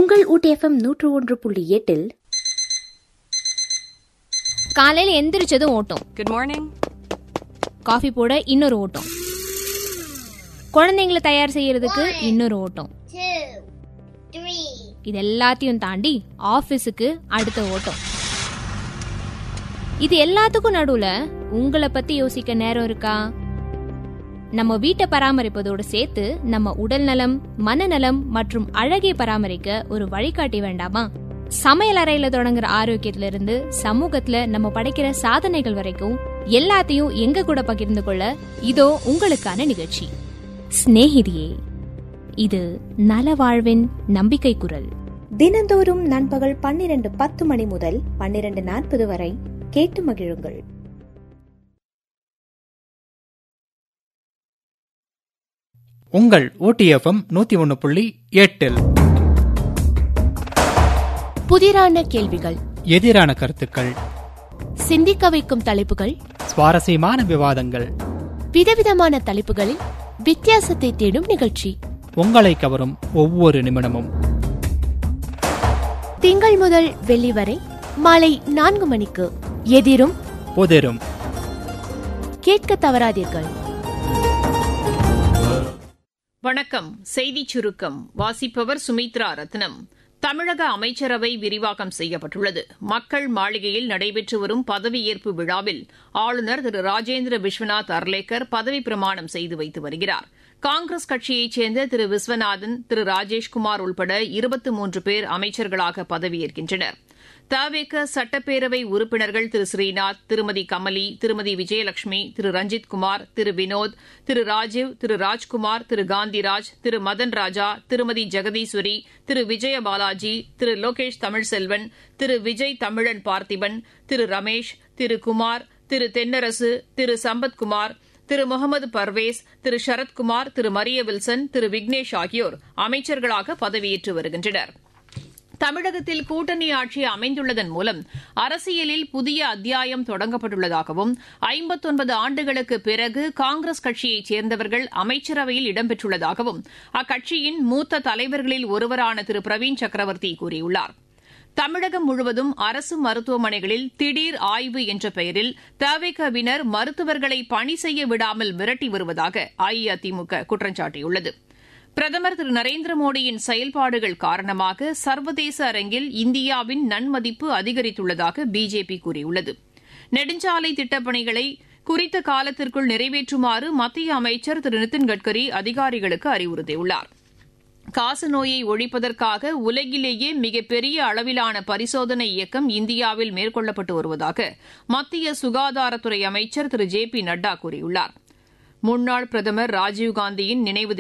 உங்கள் ஊட்டிஎஃப்எம் நூற்று ஒன்று புள்ளி எட்டில் காலையில எந்திரிச்சதும் ஓட்டம் Good morning. காஃபி போட இன்னொரு ஓட்டம் குழந்தைங்களை தயார் செய்யறதுக்கு இன்னொரு ஓட்டம் two, three, இது எல்லாத்தையும் தாண்டி ஆபீஸுக்கு அடுத்த ஓட்டம் இது எல்லாத்துக்கும் நடுவுல உங்களை பத்தி யோசிக்க நேரம் இருக்கா நம்ம வீட்டை பராமரிப்பதோடு சேர்த்து நம்ம உடல் நலம் மனநலம் மற்றும் அழகை பராமரிக்க ஒரு வழிகாட்டி வேண்டாமா சமையல் அறையில தொடங்குற ஆரோக்கியத்துல இருந்து சமூகத்துல நம்ம படைக்கிற சாதனைகள் வரைக்கும் எல்லாத்தையும் எங்க கூட பகிர்ந்து கொள்ள இதோ உங்களுக்கான நிகழ்ச்சி சிநேகிதியே இது நல வாழ்வின் நம்பிக்கை குரல் தினந்தோறும் நண்பகல் பன்னிரண்டு பத்து மணி முதல் பன்னிரண்டு நாற்பது வரை கேட்டு மகிழுங்கள் உங்கள் ஓடிஎஃப்எம் நூத்தி ஒன்னு புள்ளி எட்டில் புதிரான கேள்விகள் எதிரான கருத்துக்கள் சிந்திக்க வைக்கும் தலைப்புகள் சுவாரஸ்யமான விவாதங்கள் விதவிதமான தலைப்புகளில் வித்தியாசத்தை தேடும் நிகழ்ச்சி உங்களை கவரும் ஒவ்வொரு நிமிடமும் திங்கள் முதல் வெள்ளி வரை மாலை நான்கு மணிக்கு எதிரும் புதிரும் கேட்க தவறாதீர்கள் வணக்கம் செய்திச் சுருக்கம் வாசிப்பவர் சுமித்ரா ரத்னம் தமிழக அமைச்சரவை விரிவாக்கம் செய்யப்பட்டுள்ளது மக்கள் மாளிகையில் நடைபெற்று வரும் பதவியேற்பு விழாவில் ஆளுநர் திரு ராஜேந்திர விஸ்வநாத் அர்லேக்கர் பதவிப் பிரமாணம் செய்து வைத்து வருகிறார் காங்கிரஸ் கட்சியைச் சேர்ந்த திரு விஸ்வநாதன் திரு ராஜேஷ்குமார் உள்பட இருபத்தி மூன்று பேர் அமைச்சர்களாக பதவியேற்கின்றனர் தவேக சட்டப்பேரவை உறுப்பினர்கள் திரு ஸ்ரீநாத் திருமதி கமலி திருமதி விஜயலட்சுமி திரு ரஞ்சித் குமார் திரு வினோத் திரு ராஜீவ் திரு ராஜ்குமார் திரு காந்திராஜ் திரு மதன் ராஜா திருமதி ஜெகதீஸ்வரி திரு விஜய பாலாஜி திரு லோகேஷ் தமிழ்செல்வன் திரு விஜய் தமிழன் பார்த்திபன் திரு ரமேஷ் திரு குமார் திரு தென்னரசு திரு சம்பத்குமார் திரு முகமது பர்வேஸ் திரு சரத்குமார் திரு மரிய வில்சன் திரு விக்னேஷ் ஆகியோர் அமைச்சர்களாக பதவியேற்று வருகின்றனர் தமிழகத்தில் கூட்டணி ஆட்சி அமைந்துள்ளதன் மூலம் அரசியலில் புதிய அத்தியாயம் தொடங்கப்பட்டுள்ளதாகவும் ஐம்பத்தொன்பது ஆண்டுகளுக்கு பிறகு காங்கிரஸ் கட்சியைச் சேர்ந்தவர்கள் அமைச்சரவையில் இடம்பெற்றுள்ளதாகவும் அக்கட்சியின் மூத்த தலைவர்களில் ஒருவரான திரு பிரவீன் சக்கரவர்த்தி கூறியுள்ளார் தமிழகம் முழுவதும் அரசு மருத்துவமனைகளில் திடீர் ஆய்வு என்ற பெயரில் தவிகவினர் மருத்துவர்களை பணி செய்ய விடாமல் மிரட்டி வருவதாக அஇஅதிமுக குற்றம் சாட்டியுள்ளது பிரதமர் திரு நரேந்திர மோடியின் செயல்பாடுகள் காரணமாக சர்வதேச அரங்கில் இந்தியாவின் நன்மதிப்பு அதிகரித்துள்ளதாக பிஜேபி கூறியுள்ளது நெடுஞ்சாலை திட்டப்பணிகளை குறித்த காலத்திற்குள் நிறைவேற்றுமாறு மத்திய அமைச்சர் திரு நிதின் கட்கரி அதிகாரிகளுக்கு அறிவுறுத்தியுள்ளார் காசநோயை ஒழிப்பதற்காக உலகிலேயே மிகப்பெரிய அளவிலான பரிசோதனை இயக்கம் இந்தியாவில் மேற்கொள்ளப்பட்டு வருவதாக மத்திய சுகாதாரத்துறை அமைச்சர் திரு ஜே பி நட்டா கூறியுள்ளார் முன்னாள் பிரதமர் ராஜீவ்காந்தியின் நினைவு